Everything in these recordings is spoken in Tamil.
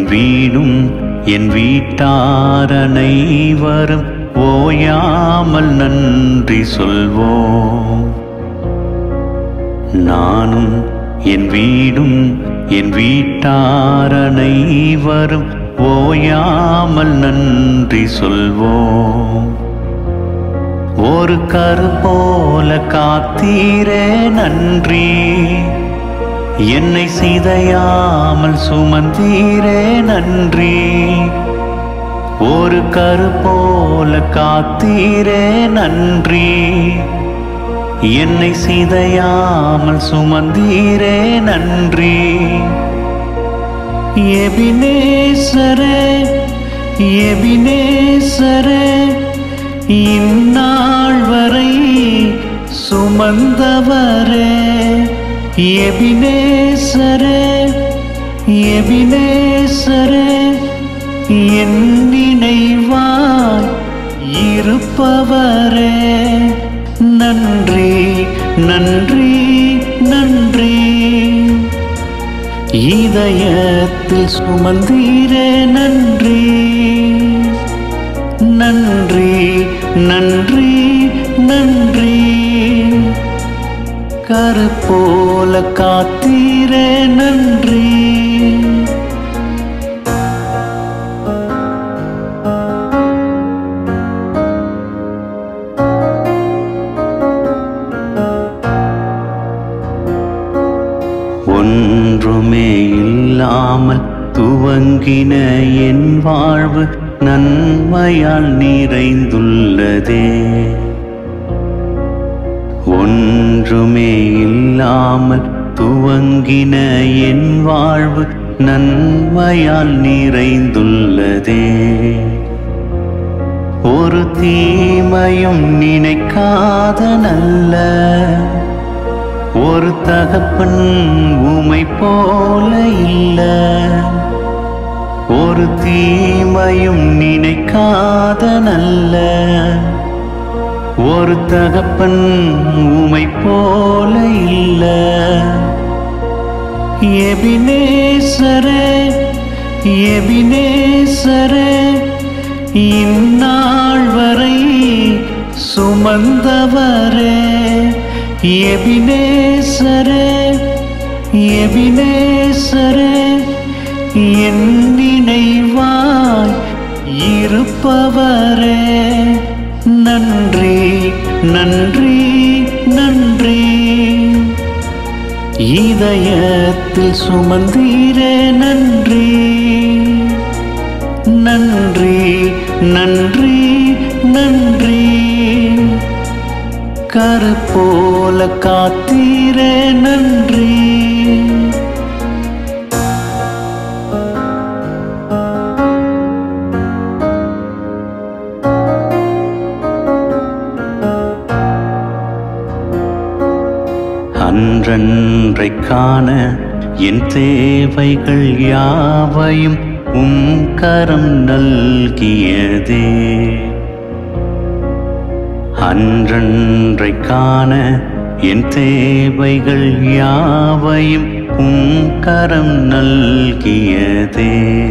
வீடும் என் வீட்டாரனை வரும் ஓயாமல் நன்றி சொல்வோம் நானும் என் வீடும் என் வீட்டாரனை வரும் ஓயாமல் நன்றி சொல்வோம் ஒரு கரு போல காத்தீரே நன்றி என்னை சிதையாமல் சுமந்தீரே நன்றி ஒரு கரு போல காத்தீரே நன்றி என்னை சிதையாமல் சுமந்தீரே நன்றி எபினேசரே எபினேசரே இந்நாள் வரை சுமந்தவரே எபினேசரே எபினேசரே என் நினைவாய் இருப்பவரே நன்றி நன்றி நன்றி இதயத்தில் சுமந்தீரே நன்றி நன்றி நன்றி நன்றி கருப்போல காத்தீரே நன்றி ஒன்றுமே இல்லாமல் துவங்கின என் வாழ்வு நன்மையால் நிறைந்துள்ளதே ஒன்றுமே இல்லாமல் துவங்கின என் வாழ்வு நன்மையால் நிறைந்துள்ளதே ஒரு தீமையும் நினைக்காத நல்ல ஒரு தகப்பன் உமை போல இல்ல ஒரு தீமையும் நினைக்காத நல்ல ஒரு தகப்பன் உமை போல இல்ல எபினேசரே எபினேசரே இந்நாள் வரை சுமந்தவரே எபினேசரே எபினேசரே என் நினைவாய் இருப்பவரே நன்றி நன்றி நன்றி இதயத்தில் சுமந்தீரே நன்றி நன்றி நன்றி நன்றி கருப்போல காத்தீரே நன்றி அன்றன்றை காண என் தேவைகள் யாவையும் உம் கரம் நல்கியதே அன்றன்றை காண என் தேவைகள் யாவையும் உம் கரம் நல்கியதே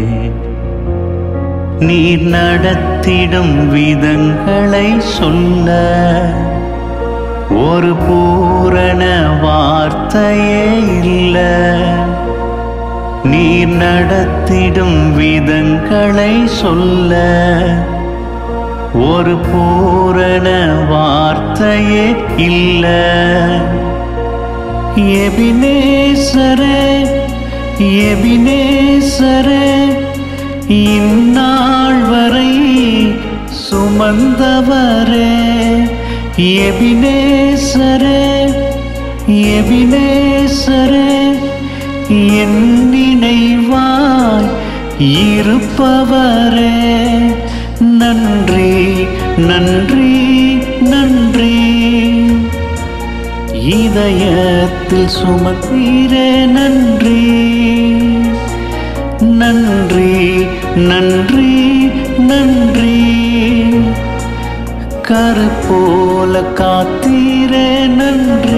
நீர் நடத்திடும் விதங்களை சொல்ல ஒரு பூரண வார்த்தையே இல்ல நீர் நடத்திடும் விதங்களை சொல்ல ஒரு பூரண வார்த்தையே இல்ல எபினேசரே எபினேசரே இந்நாள் வரை சுமந்தவரே எபினேசரே எபினேசரே என் நினைவாய் இருப்பவரே நன்றி நன்றி நன்றி இதயத்தில் சுமத்தீரே நன்றி நன்றி நன்றி நன்றி கருப்போல காத்தீரே நன்றி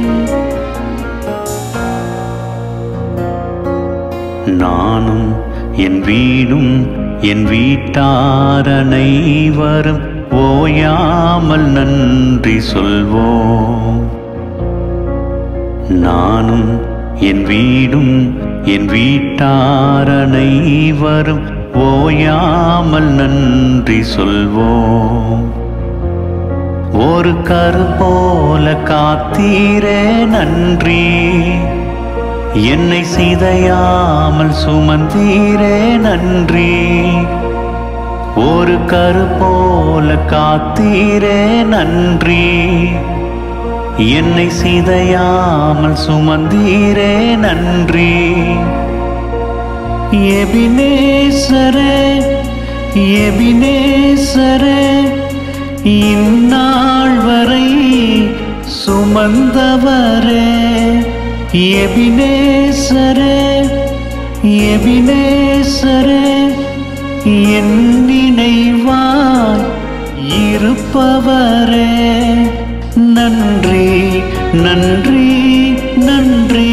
நானும் என் வீடும் என் வீட்டார் அனைவரும் ஓயாமல் நன்றி சொல்வோம் நானும் என் வீடும் என் வீட்டார் அனைவரும் ஓயாமல் நன்றி சொல்வோம் ஒரு கரு போல காத்தீரே நன்றி என்னை சிதையாமல் சுமந்தீரே நன்றி ஒரு கரு போல காத்தீரே நன்றி என்னை சிதையாமல் சுமந்தீரே நன்றி எபினேசரே எபினேசரே இந்நாள் வரை சுமந்தவரே எபினேசரே எபினேசரே என் நினைவாய் இருப்பவரே நன்றி நன்றி நன்றி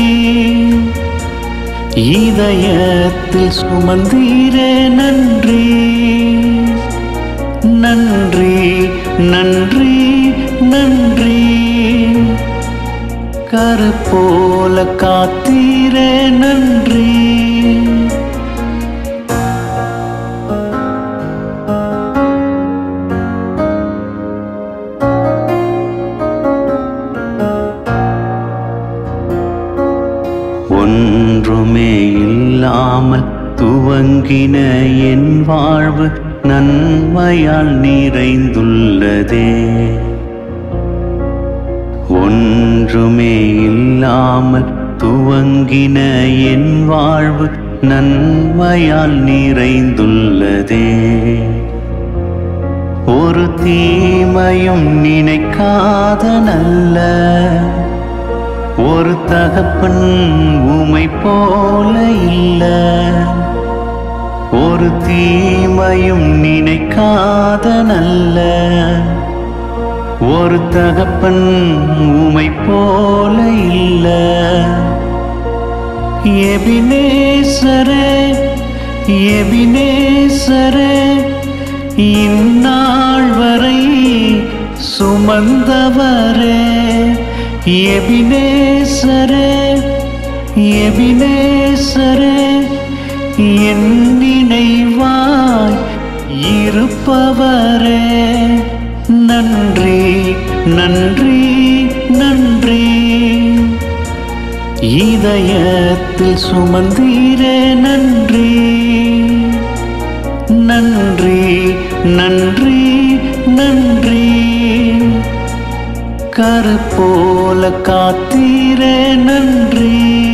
இதயத்தில் சுமந்தீரே நன்றி நன்றி நன்றி நன்றி கருப்போல காத்தீரே நன்றி ஒன்றுமே இல்லாமல் துவங்கின என் வாழ்வு நன்மையால் நிறைந்துள்ளதே ஒன்றுமே இல்லாமல் துவங்கின என் வாழ்வு நன்மையால் நிறைந்துள்ளதே ஒரு தீமையும் நினைக்காத நல்ல ஒரு தகப்பன் உமை போல இல்ல ஒரு தீமையும் நினைக்காத நல்ல ஒரு தகப்பன் உமை போல இல்ல எபினேசரே எபினேசரே இந்நாள் வரை சுமந்தவரே எபினேசரே எபினேசரே என் நினைவாய் இருப்பவரே நன்றி நன்றி நன்றி இதயத்தில் சுமந்தீரே நன்றி நன்றி நன்றி நன்றி கருப்போல காத்தீரே நன்றி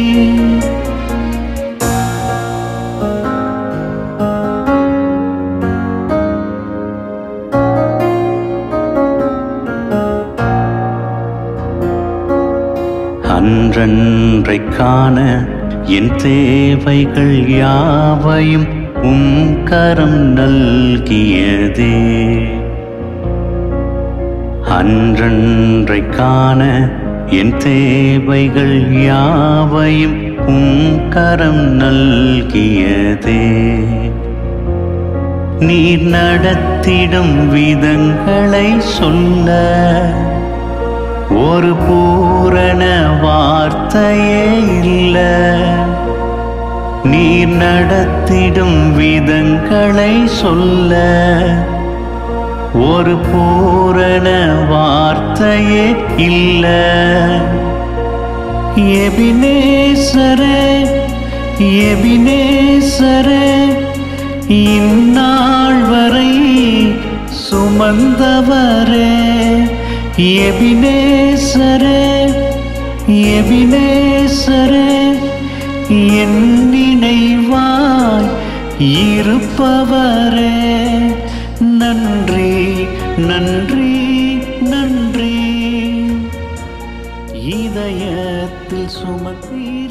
அன்றன்றை காண என் தேவைகள் யாவையும் உம் கரம் நல்கியதே அன்றன்றை காண என் தேவைகள் யாவையும் உம் கரம் நல்கியதே நீர் நடத்திடும் விதங்களை சொல்ல ஒரு பூரண வார்த்தையே இல்ல நீர் நடத்திடும் விதங்களை சொல்ல ஒரு பூரண வார்த்தையே இல்ல எபினேசரே எபினேசரே இந்நாள் வரை சுமந்தவரே எபினேசரே எபினேசரே என் நினைவாய் இருப்பவரே நன்றி நன்றி நன்றி இதயத்தில் சுமத்தீர்